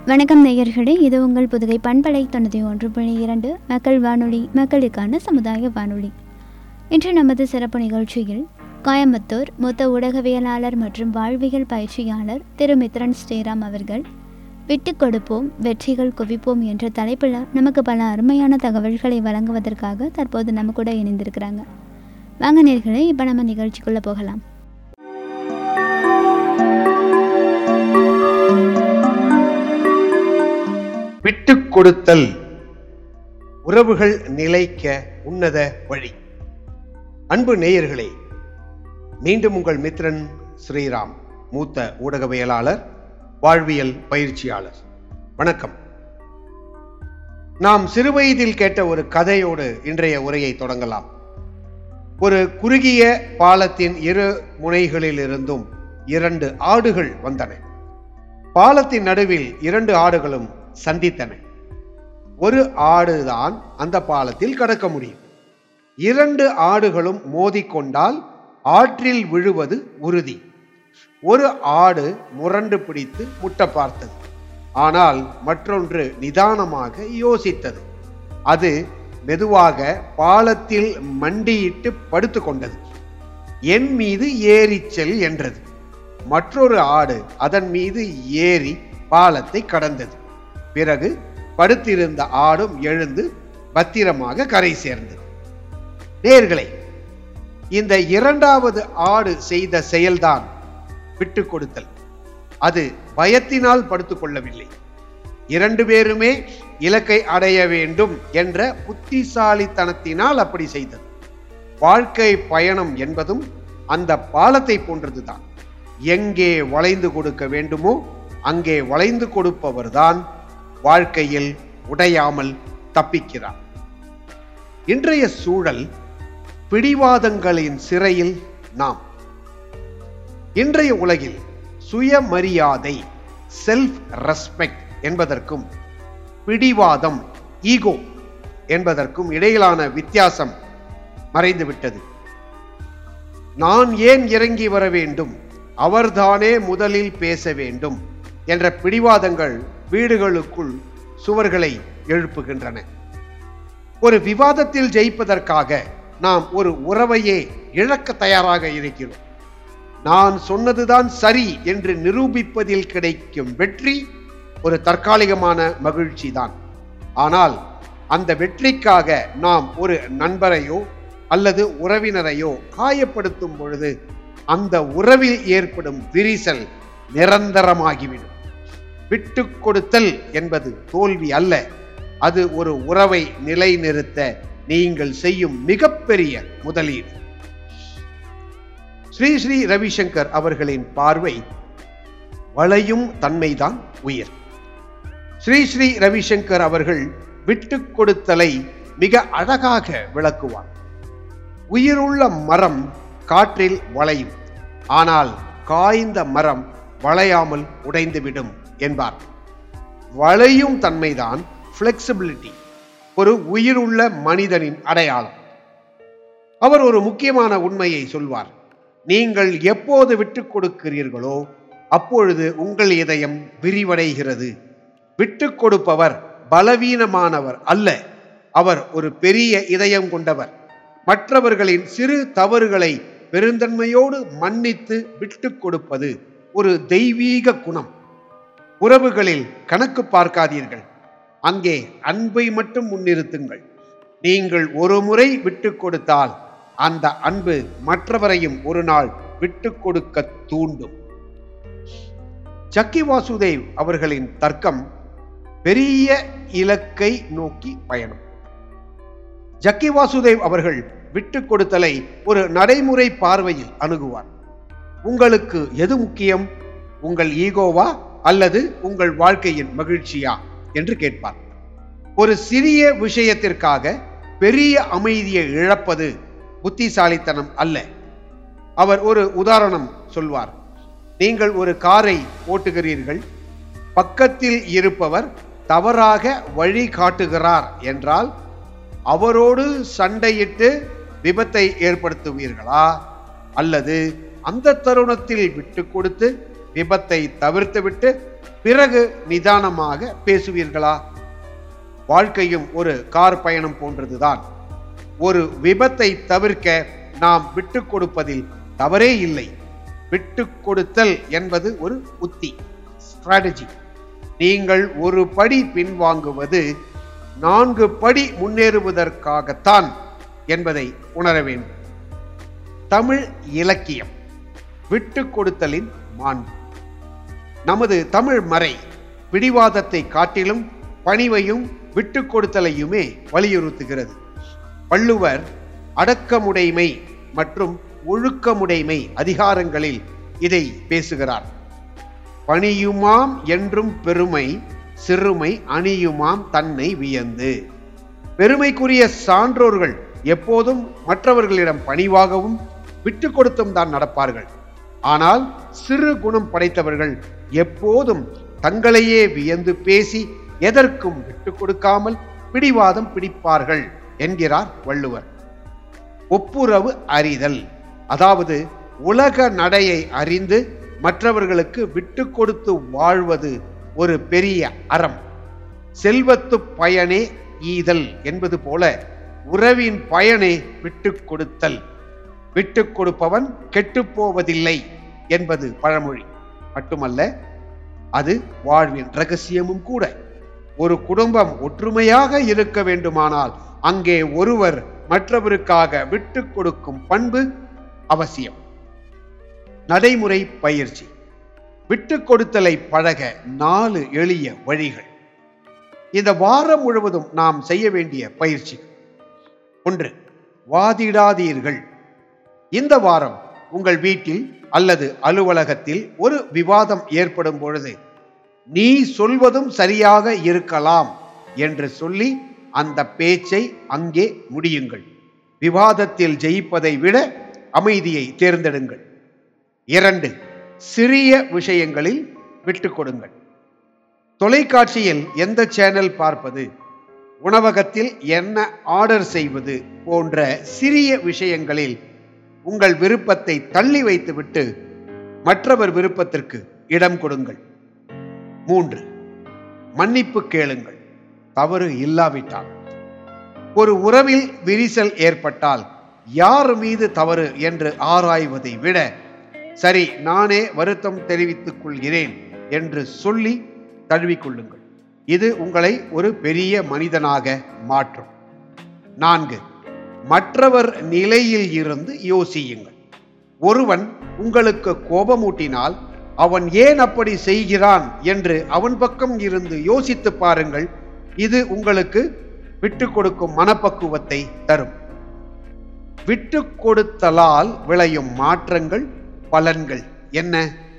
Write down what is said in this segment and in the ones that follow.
வணக்கம் நேயர்களே இது உங்கள் புதுகை பண்பலை தொண்ணூற்றி ஒன்று புள்ளி இரண்டு மக்கள் வானொலி மக்களுக்கான சமுதாய வானொலி இன்று நமது சிறப்பு நிகழ்ச்சியில் கோயம்புத்தூர் மூத்த ஊடகவியலாளர் மற்றும் வாழ்வியல் பயிற்சியாளர் திரு மித்ரன் ஸ்ரீராம் அவர்கள் விட்டு கொடுப்போம் வெற்றிகள் குவிப்போம் என்ற தலைப்பில் நமக்கு பல அருமையான தகவல்களை வழங்குவதற்காக தற்போது நம்ம கூட இணைந்திருக்கிறாங்க வாங்க நேர்களே இப்போ நம்ம நிகழ்ச்சிக்குள்ளே போகலாம் விட்டு கொடுத்தல் உறவுகள் நிலைக்க உன்னத வழி அன்பு நேயர்களே மீண்டும் உங்கள் மித்ரன் ஸ்ரீராம் மூத்த ஊடகவியலாளர் வாழ்வியல் பயிற்சியாளர் வணக்கம் நாம் சிறுவயதில் கேட்ட ஒரு கதையோடு இன்றைய உரையை தொடங்கலாம் ஒரு குறுகிய பாலத்தின் இரு முனைகளிலிருந்தும் இரண்டு ஆடுகள் வந்தன பாலத்தின் நடுவில் இரண்டு ஆடுகளும் சந்தித்தன ஒரு ஆடுதான் அந்த பாலத்தில் கடக்க முடியும் இரண்டு ஆடுகளும் மோதிக்கொண்டால் ஆற்றில் விழுவது உறுதி ஒரு ஆடு முரண்டு பிடித்து முட்ட பார்த்தது ஆனால் மற்றொன்று நிதானமாக யோசித்தது அது மெதுவாக பாலத்தில் மண்டியிட்டு படுத்து கொண்டது என் மீது ஏறிச் செல் என்றது மற்றொரு ஆடு அதன் மீது ஏறி பாலத்தை கடந்தது பிறகு படுத்திருந்த ஆடும் எழுந்து பத்திரமாக கரை சேர்ந்தது நேர்களே இந்த இரண்டாவது ஆடு செய்த செயல்தான் விட்டு கொடுத்தல் அது பயத்தினால் படுத்துக் கொள்ளவில்லை இரண்டு பேருமே இலக்கை அடைய வேண்டும் என்ற புத்திசாலித்தனத்தினால் அப்படி செய்தது வாழ்க்கை பயணம் என்பதும் அந்த பாலத்தை போன்றதுதான் எங்கே வளைந்து கொடுக்க வேண்டுமோ அங்கே வளைந்து கொடுப்பவர்தான் வாழ்க்கையில் உடையாமல் தப்பிக்கிறார் இன்றைய சூழல் பிடிவாதங்களின் சிறையில் நாம் இன்றைய உலகில் சுயமரியாதை செல்ஃப் ரெஸ்பெக்ட் என்பதற்கும் பிடிவாதம் ஈகோ என்பதற்கும் இடையிலான வித்தியாசம் மறைந்துவிட்டது நான் ஏன் இறங்கி வர வேண்டும் அவர்தானே முதலில் பேச வேண்டும் என்ற பிடிவாதங்கள் வீடுகளுக்குள் சுவர்களை எழுப்புகின்றன ஒரு விவாதத்தில் ஜெயிப்பதற்காக நாம் ஒரு உறவையே இழக்க தயாராக இருக்கிறோம் நான் சொன்னதுதான் சரி என்று நிரூபிப்பதில் கிடைக்கும் வெற்றி ஒரு தற்காலிகமான மகிழ்ச்சி தான் ஆனால் அந்த வெற்றிக்காக நாம் ஒரு நண்பரையோ அல்லது உறவினரையோ காயப்படுத்தும் பொழுது அந்த உறவில் ஏற்படும் விரிசல் நிரந்தரமாகிவிடும் விட்டு கொடுத்தல் என்பது தோல்வி அல்ல அது ஒரு உறவை நிலைநிறுத்த நீங்கள் செய்யும் மிகப்பெரிய முதலீடு ஸ்ரீ ஸ்ரீ ரவிசங்கர் அவர்களின் பார்வை வளையும் தன்மைதான் உயிர் ஸ்ரீ ஸ்ரீ ரவிசங்கர் அவர்கள் விட்டு கொடுத்தலை மிக அழகாக விளக்குவார் உயிருள்ள மரம் காற்றில் வளையும் ஆனால் காய்ந்த மரம் வளையாமல் உடைந்துவிடும் என்பார் வளையும் தன்மைதான் பிளெக்சிபிலிட்டி ஒரு உயிருள்ள மனிதனின் அடையாளம் அவர் ஒரு முக்கியமான உண்மையை சொல்வார் நீங்கள் எப்போது விட்டு கொடுக்கிறீர்களோ அப்பொழுது உங்கள் இதயம் விரிவடைகிறது விட்டு கொடுப்பவர் பலவீனமானவர் அல்ல அவர் ஒரு பெரிய இதயம் கொண்டவர் மற்றவர்களின் சிறு தவறுகளை பெருந்தன்மையோடு மன்னித்து விட்டு கொடுப்பது ஒரு தெய்வீக குணம் உறவுகளில் கணக்கு பார்க்காதீர்கள் அங்கே அன்பை மட்டும் முன்னிறுத்துங்கள் நீங்கள் ஒரு முறை விட்டு கொடுத்தால் அந்த அன்பு மற்றவரையும் ஒரு நாள் விட்டு கொடுக்க தூண்டும் சக்கி வாசுதேவ் அவர்களின் தர்க்கம் பெரிய இலக்கை நோக்கி பயணம் ஜக்கி வாசுதேவ் அவர்கள் விட்டு கொடுத்தலை ஒரு நடைமுறை பார்வையில் அணுகுவார் உங்களுக்கு எது முக்கியம் உங்கள் ஈகோவா அல்லது உங்கள் வாழ்க்கையின் மகிழ்ச்சியா என்று கேட்பார் ஒரு சிறிய விஷயத்திற்காக பெரிய அமைதியை இழப்பது புத்திசாலித்தனம் அல்ல அவர் ஒரு உதாரணம் சொல்வார் நீங்கள் ஒரு காரை ஓட்டுகிறீர்கள் பக்கத்தில் இருப்பவர் தவறாக வழி காட்டுகிறார் என்றால் அவரோடு சண்டையிட்டு விபத்தை ஏற்படுத்துவீர்களா அல்லது அந்த தருணத்தில் விட்டு கொடுத்து விபத்தை தவிர்த்துவிட்டு பிறகு நிதானமாக பேசுவீர்களா வாழ்க்கையும் ஒரு கார் பயணம் போன்றதுதான் ஒரு விபத்தை தவிர்க்க நாம் விட்டு கொடுப்பதில் தவறே இல்லை விட்டு கொடுத்தல் என்பது ஒரு உத்தி ஸ்ட்ராட்டஜி நீங்கள் ஒரு படி பின்வாங்குவது நான்கு படி முன்னேறுவதற்காகத்தான் என்பதை உணர வேண்டும் தமிழ் இலக்கியம் விட்டு கொடுத்தலின் மாண்பு நமது தமிழ் மறை பிடிவாதத்தை காட்டிலும் பணிவையும் விட்டு கொடுத்தலையுமே வலியுறுத்துகிறது வள்ளுவர் அடக்கமுடைமை மற்றும் ஒழுக்கமுடைமை அதிகாரங்களில் இதை பேசுகிறார் பணியுமாம் என்றும் பெருமை சிறுமை அணியுமாம் தன்னை வியந்து பெருமைக்குரிய சான்றோர்கள் எப்போதும் மற்றவர்களிடம் பணிவாகவும் விட்டு கொடுத்தும் தான் நடப்பார்கள் ஆனால் சிறு குணம் படைத்தவர்கள் எப்போதும் தங்களையே வியந்து பேசி எதற்கும் விட்டு கொடுக்காமல் பிடிவாதம் பிடிப்பார்கள் என்கிறார் வள்ளுவர் ஒப்புரவு அறிதல் அதாவது உலக நடையை அறிந்து மற்றவர்களுக்கு விட்டு கொடுத்து வாழ்வது ஒரு பெரிய அறம் செல்வத்து பயனே ஈதல் என்பது போல உறவின் பயனே விட்டு கொடுத்தல் விட்டு கொடுப்பவன் கெட்டுப் போவதில்லை என்பது பழமொழி மட்டுமல்ல அது வாழ்வின் ரகசியமும் கூட ஒரு குடும்பம் ஒற்றுமையாக இருக்க வேண்டுமானால் அங்கே ஒருவர் மற்றவருக்காக விட்டு கொடுக்கும் பண்பு அவசியம் நடைமுறை பயிற்சி விட்டு கொடுத்தலை பழக நாலு எளிய வழிகள் இந்த வாரம் முழுவதும் நாம் செய்ய வேண்டிய பயிற்சி ஒன்று வாதிடாதீர்கள் இந்த வாரம் உங்கள் வீட்டில் அல்லது அலுவலகத்தில் ஒரு விவாதம் ஏற்படும் பொழுது நீ சொல்வதும் சரியாக இருக்கலாம் என்று சொல்லி அந்த பேச்சை அங்கே முடியுங்கள் விவாதத்தில் ஜெயிப்பதை விட அமைதியை தேர்ந்தெடுங்கள் இரண்டு சிறிய விஷயங்களில் விட்டு கொடுங்கள் தொலைக்காட்சியில் எந்த சேனல் பார்ப்பது உணவகத்தில் என்ன ஆர்டர் செய்வது போன்ற சிறிய விஷயங்களில் உங்கள் விருப்பத்தை தள்ளி வைத்துவிட்டு மற்றவர் விருப்பத்திற்கு இடம் கொடுங்கள் மூன்று மன்னிப்பு கேளுங்கள் தவறு இல்லாவிட்டால் ஒரு உறவில் விரிசல் ஏற்பட்டால் யார் மீது தவறு என்று ஆராய்வதை விட சரி நானே வருத்தம் தெரிவித்துக் கொள்கிறேன் என்று சொல்லி தழுவிக்கொள்ளுங்கள் இது உங்களை ஒரு பெரிய மனிதனாக மாற்றும் நான்கு மற்றவர் நிலையில் இருந்து யோசியுங்கள் ஒருவன் உங்களுக்கு கோபமூட்டினால் அவன் ஏன் அப்படி செய்கிறான் என்று அவன் பக்கம் இருந்து யோசித்து பாருங்கள் இது உங்களுக்கு விட்டு கொடுக்கும் மனப்பக்குவத்தை தரும் விட்டு கொடுத்தலால் விளையும் மாற்றங்கள் பலன்கள் என்ன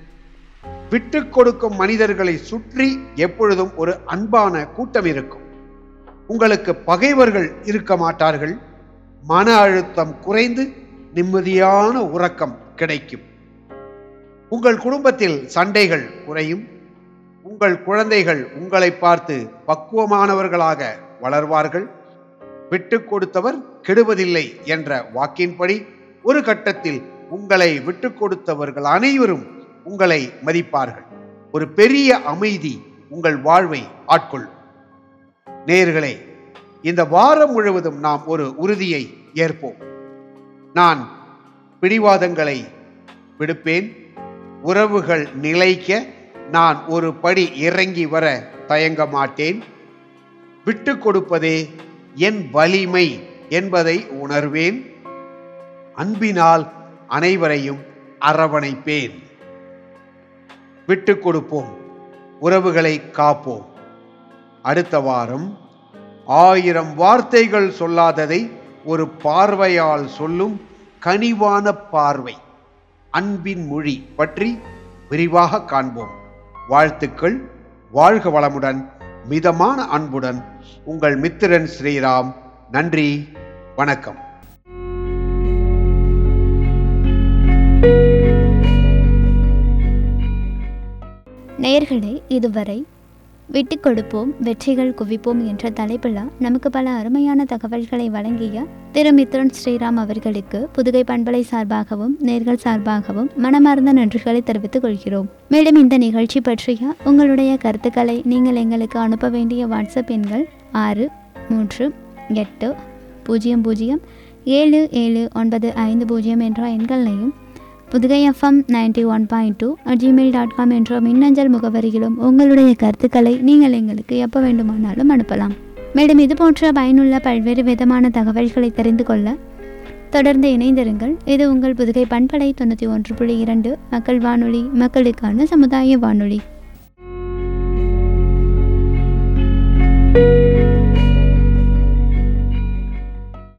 விட்டு கொடுக்கும் மனிதர்களை சுற்றி எப்பொழுதும் ஒரு அன்பான கூட்டம் இருக்கும் உங்களுக்கு பகைவர்கள் இருக்க மாட்டார்கள் மன அழுத்தம் குறைந்து நிம்மதியான உறக்கம் கிடைக்கும் உங்கள் குடும்பத்தில் சண்டைகள் குறையும் உங்கள் குழந்தைகள் உங்களை பார்த்து பக்குவமானவர்களாக வளர்வார்கள் விட்டு கொடுத்தவர் கெடுவதில்லை என்ற வாக்கின்படி ஒரு கட்டத்தில் உங்களை விட்டு கொடுத்தவர்கள் அனைவரும் உங்களை மதிப்பார்கள் ஒரு பெரிய அமைதி உங்கள் வாழ்வை ஆட்கொள்ளும் நேர்களே இந்த வாரம் முழுவதும் நாம் ஒரு உறுதியை ஏற்போம் நான் பிடிவாதங்களை விடுப்பேன் உறவுகள் நிலைக்க நான் ஒரு படி இறங்கி வர தயங்க மாட்டேன் விட்டு கொடுப்பதே என் வலிமை என்பதை உணர்வேன் அன்பினால் அனைவரையும் அரவணைப்பேன் விட்டு கொடுப்போம் உறவுகளை காப்போம் அடுத்த வாரம் ஆயிரம் வார்த்தைகள் சொல்லாததை ஒரு பார்வையால் சொல்லும் கனிவான பார்வை அன்பின் மொழி பற்றி விரிவாக காண்போம் வாழ்த்துக்கள் வாழ்க வளமுடன் மிதமான அன்புடன் உங்கள் மித்திரன் ஸ்ரீராம் நன்றி வணக்கம் நேயர்களே இதுவரை விட்டு கொடுப்போம் வெற்றிகள் குவிப்போம் என்ற தலைப்பில் நமக்கு பல அருமையான தகவல்களை வழங்கிய திரு மித்ரன் ஸ்ரீராம் அவர்களுக்கு புதுகை பண்பலை சார்பாகவும் நேர்கள் சார்பாகவும் மனமார்ந்த நன்றிகளை தெரிவித்துக் கொள்கிறோம் மேலும் இந்த நிகழ்ச்சி பற்றிய உங்களுடைய கருத்துக்களை நீங்கள் எங்களுக்கு அனுப்ப வேண்டிய வாட்ஸ்அப் எண்கள் ஆறு மூன்று எட்டு பூஜ்ஜியம் பூஜ்ஜியம் ஏழு ஏழு ஒன்பது ஐந்து பூஜ்ஜியம் என்ற எண்களையும் Pudugai FM ninety one point two Gmail dot com என்ற மின்னஞ்சல் முகவரியிலும் உங்களுடைய கருத்துக்களை நீங்கள் எங்களுக்கு எப்போ வேண்டுமானாலும் அனுப்பலாம் மேலும் இது போன்ற பயனுள்ள பல்வேறு விதமான தகவல்களை தெரிந்து கொள்ள தொடர்ந்து இணைந்திருங்கள் இது உங்கள் புதுகை பண்பலை தொண்ணூற்றி ஒன்று புள்ளி இரண்டு மக்கள் வானொலி மக்களுக்கான சமுதாய வானொலி